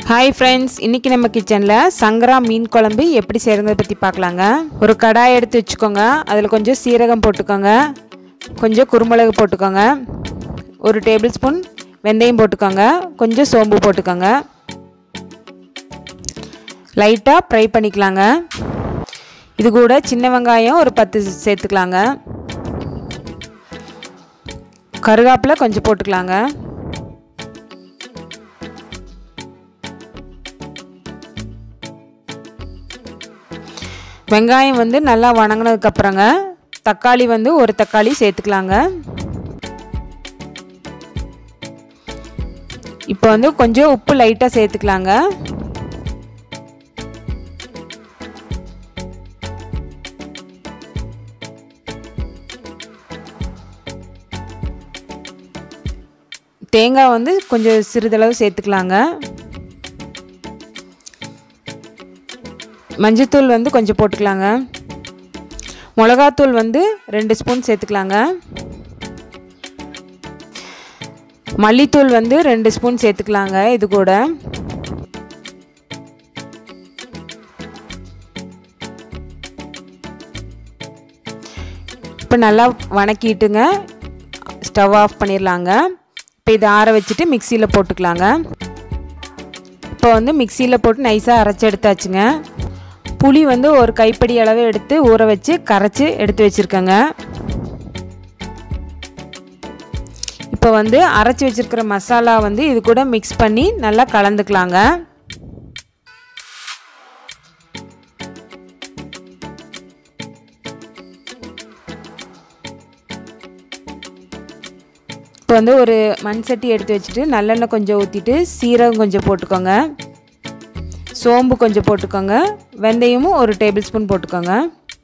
hi friends இன்றைக்கி நம்ம கிச்சனில் சங்கரா மீன் குழம்பு எப்படி செய்கிறத பற்றி பார்க்கலாங்க ஒரு கடாய் எடுத்து வச்சுக்கோங்க அதில் கொஞ்சம் சீரகம் போட்டுக்கோங்க கொஞ்சம் குருமிளகு போட்டுக்கோங்க ஒரு டேபிள் ஸ்பூன் வெந்தயம் போட்டுக்கோங்க கொஞ்சம் சோம்பு போட்டுக்கோங்க லைட்டாக ஃப்ரை பண்ணிக்கலாங்க இது கூட சின்ன வெங்காயம் ஒரு பத்து சேர்த்துக்கலாங்க கருவேப்பிலை கொஞ்சம் போட்டுக்கலாங்க வெங்காயம் வந்து நல்லா வணங்கினதுக்கப்புறங்க தக்காளி வந்து ஒரு தக்காளி சேர்த்துக்கலாங்க இப்போ வந்து கொஞ்சம் உப்பு லைட்டாக சேர்த்துக்கலாங்க தேங்காய் வந்து கொஞ்சம் சிறிதளவு சேர்த்துக்கலாங்க மஞ்சத்தூள் வந்து கொஞ்சம் போட்டுக்கலாங்க மிளகாத்தூள் வந்து ரெண்டு ஸ்பூன் சேர்த்துக்கலாங்க மல்லித்தூள் வந்து ரெண்டு ஸ்பூன் சேர்த்துக்கலாங்க இது கூட இப்போ நல்லா வணக்கிட்டுங்க ஸ்டவ் ஆஃப் பண்ணிடலாங்க இப்போ இதை ஆற வச்சுட்டு மிக்சியில் போட்டுக்கலாங்க இப்போ வந்து மிக்சியில் போட்டு நைஸாக அரைச்சி எடுத்தாச்சுங்க புளி வந்து ஒரு கைப்படி அளவு எடுத்து ஊற வச்சு கரைச்சி எடுத்து வச்சுருக்கேங்க இப்போ வந்து அரைச்சி வச்சுருக்கிற மசாலா வந்து இது கூட மிக்ஸ் பண்ணி நல்லா கலந்துக்கலாங்க இப்போ வந்து ஒரு மண் சட்டி எடுத்து வச்சுட்டு நல்லெண்ணெய் கொஞ்சம் ஊற்றிட்டு சீரகம் கொஞ்சம் போட்டுக்கோங்க சோம்பு கொஞ்சம் போட்டுக்கோங்க வெந்தயமும் ஒரு டேபிள் ஸ்பூன் போட்டுக்கோங்க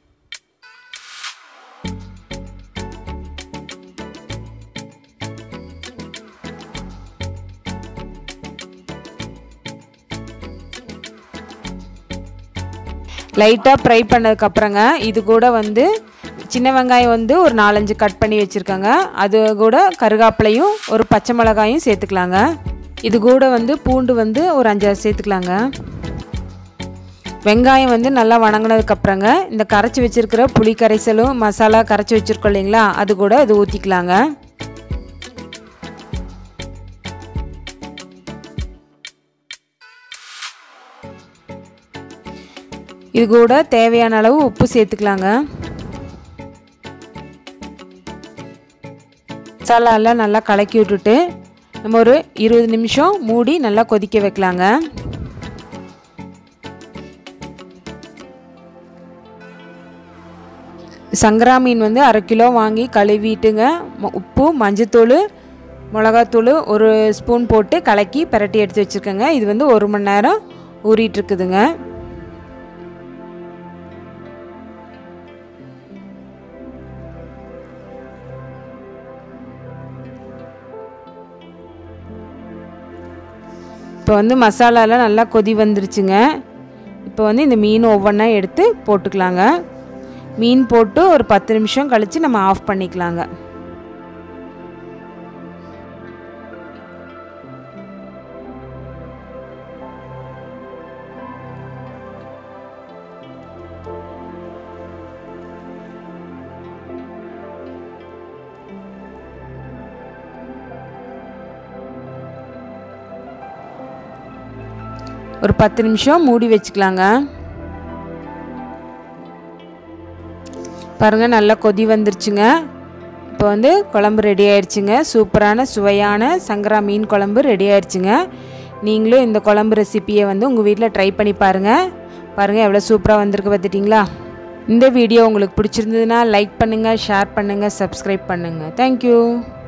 லைட்டாக ஃப்ரை பண்ணதுக்கப்புறங்க இது கூட வந்து சின்ன வெங்காயம் வந்து ஒரு நாலஞ்சு கட் பண்ணி வச்சுருக்கேங்க அது கூட கருகாப்பிலையும் ஒரு பச்சை மிளகாயும் சேர்த்துக்கலாங்க இது கூட வந்து பூண்டு வந்து ஒரு அஞ்சாறு சேர்த்துக்கலாங்க வெங்காயம் வந்து நல்லா வணங்கினதுக்கப்புறங்க இந்த கரைச்சி வச்சுருக்கிற புளி கரைசலும் மசாலா கரைச்சி வச்சுருக்கோம் இல்லைங்களா அது கூட இது ஊற்றிக்கலாங்க இது கூட தேவையான அளவு உப்பு சேர்த்துக்கலாங்க மசாலாலாம் நல்லா கலக்கி விட்டுட்டு நம்ம ஒரு இருபது நிமிஷம் மூடி நல்லா கொதிக்க வைக்கலாங்க சங்கரா மீன் வந்து அரை கிலோ வாங்கி கழுவிட்டுங்க உப்பு மஞ்சத்தூள் மிளகாத்தூள் ஒரு ஸ்பூன் போட்டு கலக்கி பரட்டி எடுத்து வச்சுருக்கேங்க இது வந்து ஒரு மணி நேரம் ஊறிட்டுருக்குதுங்க இப்போ வந்து மசாலாலாம் நல்லா கொதி வந்துருச்சுங்க இப்போ வந்து இந்த மீன் ஒவ்வொன்றா எடுத்து போட்டுக்கலாங்க மீன் போட்டு ஒரு பத்து நிமிஷம் கழித்து நம்ம ஆஃப் பண்ணிக்கலாங்க ஒரு பத்து நிமிஷம் மூடி வச்சுக்கலாங்க பாருங்கள் நல்லா கொதி வந்துருச்சுங்க இப்போ வந்து குழம்பு ரெடி ஆயிடுச்சுங்க சூப்பரான சுவையான சங்கரா மீன் குழம்பு ரெடி ஆயிடுச்சுங்க நீங்களும் இந்த குழம்பு ரெசிப்பியை வந்து உங்கள் வீட்டில் ட்ரை பண்ணி பாருங்கள் பாருங்கள் எவ்வளோ சூப்பராக வந்திருக்கு பார்த்துட்டிங்களா இந்த வீடியோ உங்களுக்கு பிடிச்சிருந்ததுன்னா லைக் பண்ணுங்கள் ஷேர் பண்ணுங்கள் சப்ஸ்கிரைப் பண்ணுங்கள் தேங்க்யூ